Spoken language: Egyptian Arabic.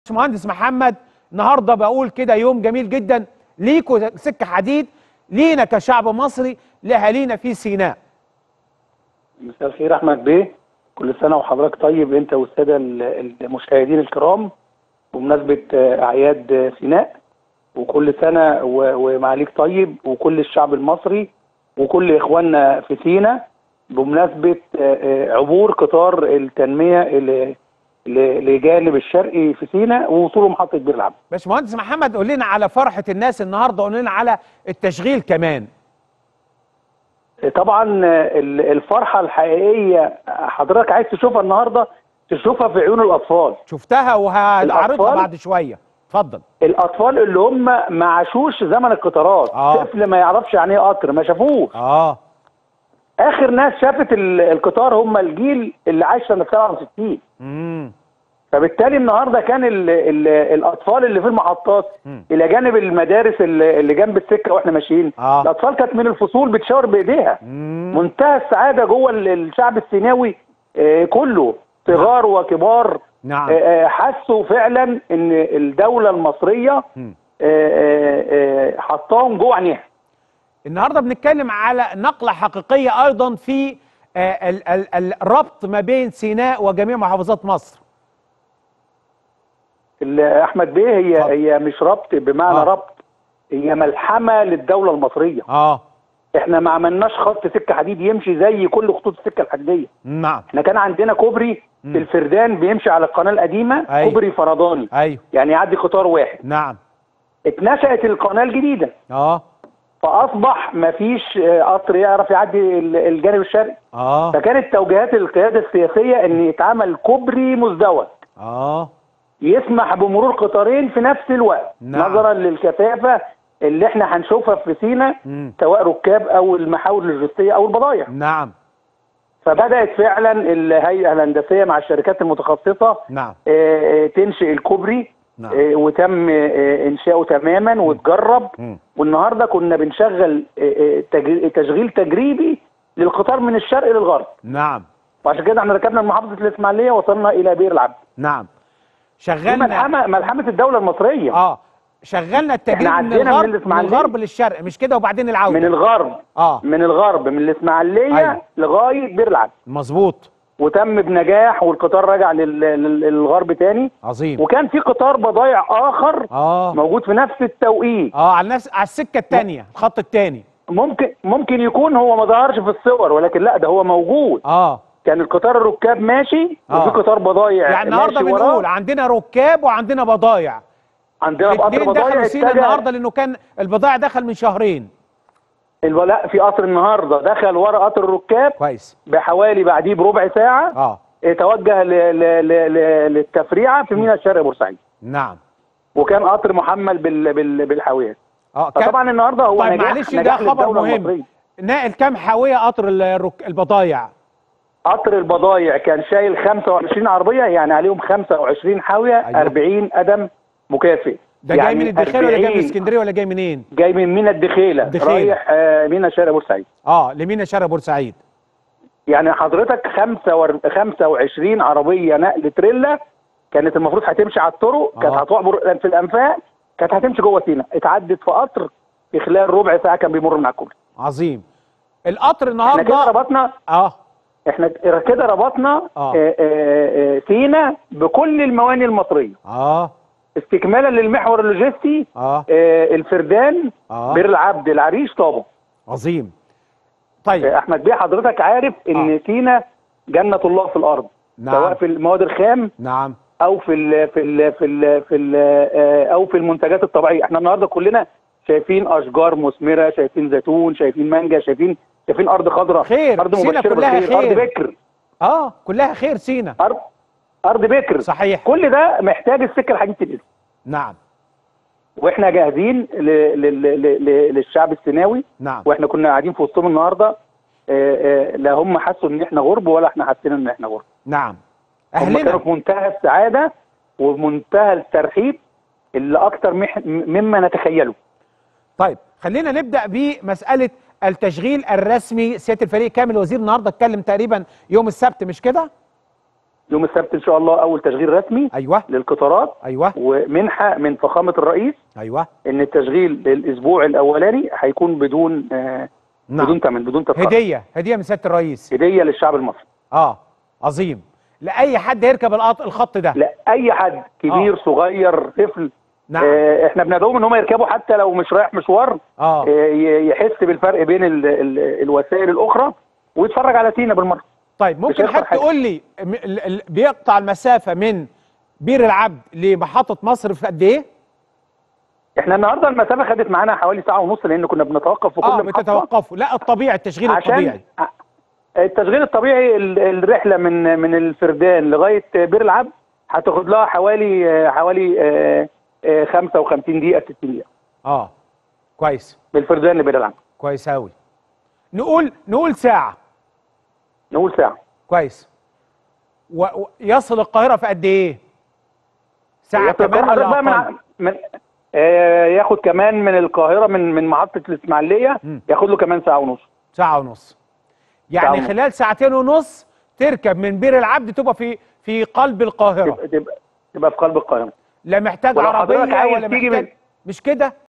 باشمهندس محمد النهارده بقول كده يوم جميل جدا ليكوا سكه حديد لينا كشعب مصري لاهالينا في سيناء مساء الخير احمد بيه كل سنه وحضرتك طيب انت والساده ال- المشاهدين الكرام بمناسبه آه، اعياد آه، سيناء وكل سنه و- ومعاليك طيب وكل الشعب المصري وكل اخواننا في سيناء بمناسبه آه، آه، عبور قطار التنميه ل- ل- لجانب الشرقي في سيناء ووصوله محطه بير العبد باشمهندس محمد قول لنا على فرحه الناس النهارده قول لنا على التشغيل كمان طبعا ال- الفرحه الحقيقيه حضرتك عايز تشوفها النهارده تشوفها في عيون الاطفال شفتها وهعرضها الأطفال؟ بعد شويه اتفضل الاطفال اللي هم ما عاشوش زمن القطارات آه. طفل ما يعرفش يعني ايه قطر ما شافوش اه اخر ناس شافت ال- القطار هم الجيل اللي عاش سنه 67 امم فبالتالي النهارده كان ال ال الاطفال اللي في المحطات مم. الى جانب المدارس اللي اللي جنب السكه واحنا ماشيين آه. الاطفال كانت من الفصول بتشاور بايديها مم. منتهى السعاده جوه ال- الشعب السيناوي آه، كله صغار وكبار نعم. آه، آه، حسوا فعلا ان الدوله المصريه مم. آه، آه، آه، حطاهم جوه عينيها النهارده بنتكلم على نقله حقيقيه ايضا في آه، ال- ال- الربط ما بين سيناء وجميع محافظات مصر ال- احمد بيه هي اتفضل. هي مش ربط بمعنى آه. ربط هي ملحمه للدوله المصريه اه احنا ما عملناش خط سكه حديد يمشي زي كل خطوط السكه الحديديه نعم احنا كان عندنا كوبري مم. في الفردان بيمشي على القناه القديمه أيوة. كوبري فرداني ايوه يعني يعدي قطار واحد نعم اتنشأت القناه الجديده اه فاصبح مفيش آه، قطر يعرف يعدي ال- الجانب الشرقي اه فكانت توجيهات القياده السياسيه ان يتعمل كوبري مزدوج اه يسمح بمرور قطارين في نفس الوقت نعم. نظرا للكثافه اللي احنا هنشوفها في سينا مم. سواء ركاب او المحاور اللوجستيه او البضائع نعم فبدات فعلا الهيئه الهندسيه مع الشركات المتخصصه نعم آه، آه، تنشئ الكوبري نعم. آه، وتم آه، انشاؤه تماما وتجرب مم. والنهارده كنا بنشغل آه، آه، تج- تشغيل تجريبي للقطار من الشرق للغرب نعم وعشان كده احنا ركبنا من محافظه الاسماعيليه وصلنا الى بير العبد نعم دي شغلنا ملحمه ملحمه الدوله المصريه اه شغلنا التجريب إحنا من عدينا من الغرب من الإسماعيلية. الغرب للشرق مش كده وبعدين العوده من الغرب اه من الغرب من الاسماعيليه أيوة. لغايه بير العبد مظبوط وتم بنجاح والقطار رجع لل- لل- للغرب تاني عظيم وكان في قطار بضايع اخر اه موجود في نفس التوقيت اه على الناس على السكه الثانيه الخط الثاني ممكن ممكن يكون هو ما ظهرش في الصور ولكن لا ده هو موجود اه كان القطار الركاب ماشي آه. وفي قطار بضايع يعني النهارده ماشي وراه. بنقول عندنا ركاب وعندنا بضايع عندنا قطر الاثنين بضايع دخلوا سينا اتجه- النهارده لانه كان البضائع دخل من شهرين الب- لا في قطر النهارده دخل ورا قطر الركاب كويس بحوالي بعديه بربع ساعه اه اه، توجه ل- ل- ل- ل- للتفريعه في ميناء الشرق بورسعيد نعم وكان قطر محمل بال بال بالحاويات اه كم- فطبعا النهارده هو طيب نجاح معلش ده نجاح خبر للدولة مهم المصرية. ناقل كام حاويه قطر الرك... البضايع قطر البضايع كان شايل 25 عربيه يعني عليهم 25 حاويه أيوة. 40 قدم مكافئ ده يعني جاي من الدخيل ولا جاي من 40 اسكندريه ولا جاي منين جاي من مينا الدخيله الدخيلة. رايح آه، مينا شارع بورسعيد اه لمينا شارع بورسعيد يعني حضرتك 25 عربيه نقل تريلا كانت المفروض هتمشي على الطرق كانت آه. هتعبر في الانفاق كانت هتمشي جوه سينا اتعدت في قطر في خلال ربع ساعه كان بيمر من على الكوبري عظيم القطر احنا كده النهارده ربطنا اه احنا كده ربطنا آه. آه، آه، آه، سينا بكل المواني المصريه اه استكمالا للمحور اللوجستي اه آه، الفردان آه. بير العبد العريش طابه عظيم طيب آه، احمد بيه حضرتك عارف ان آه. سينا جنه الله في الارض نعم. سواء في المواد الخام نعم او في ال في ال في ال في ال او في المنتجات الطبيعيه احنا النهارده كلنا شايفين اشجار مثمره شايفين زيتون شايفين مانجا شايفين شايفين ارض خضراء خير. ارض سينا مبشره كلها بالخير ارض خير. بكر اه كلها خير سينا ارض ارض بكر صحيح كل ده محتاج السكه الحديد تنزل نعم واحنا جاهزين ل- ل- ل- ل- للشعب السيناوي نعم واحنا كنا قاعدين في وسطهم النهارده آه، آه، لا هم حسوا ان احنا غرب ولا احنا حسينا ان احنا غرب نعم هم كانوا اهلنا في منتهى السعاده ومنتهى الترحيب اللي اكتر مح- مما نتخيله طيب خلينا نبدا بمساله التشغيل الرسمي سياده الفريق كامل وزير النهارده اتكلم تقريبا يوم السبت مش كده يوم السبت ان شاء الله اول تشغيل رسمي ايوه للقطارات ايوه ومنحه من فخامه الرئيس ايوه ان التشغيل الاسبوع الاولاني هيكون بدون آه نعم بدون ثمن بدون تذكره هديه هديه من سياده الرئيس هديه للشعب المصري اه عظيم لاي حد يركب القط- الخط ده لا اي حد كبير آه. صغير طفل نعم آه احنا بندعوهم ان هم يركبوا حتى لو مش رايح مشوار اه آه ي- يحس بالفرق بين ال ال الوسائل الاخرى ويتفرج على سينا بالمره طيب ممكن هيخسر حد حاجة. تقول لي م- ال- ال- بيقطع المسافه من بير العبد لمحطه مصر في قد ايه؟ احنا النهارده المسافه خدت معانا حوالي ساعه ونص لان كنا بنتوقف في كل اه محطة بتتوقفوا لا الطبيعي التشغيل عشان الطبيعي التشغيل الطبيعي ال- الرحله من من الفردان لغايه بير العبد هتاخد لها حوالي آه، حوالي آه، آه، 55 دقيقه 60 دقيقه اه كويس من الفردان لبير العبد كويس قوي نقول نقول ساعه نقول ساعه كويس ويصل القاهره في قد ايه؟ ساعه ياخد كمان حضرتك ولا بقى من, أقل؟ ع- من آه، ياخد كمان من القاهره من من محطه الاسماعيليه مم. ياخد له كمان ساعه ونص ساعه ونص يعني ساعة ونص. خلال ساعتين ونص تركب من بير العبد تبقى في في قلب القاهره تبقى تبقى تبقى في قلب القاهره لا محتاج ولو حضرتك عربيه عايز ولا تيجي محتاج من- مش كده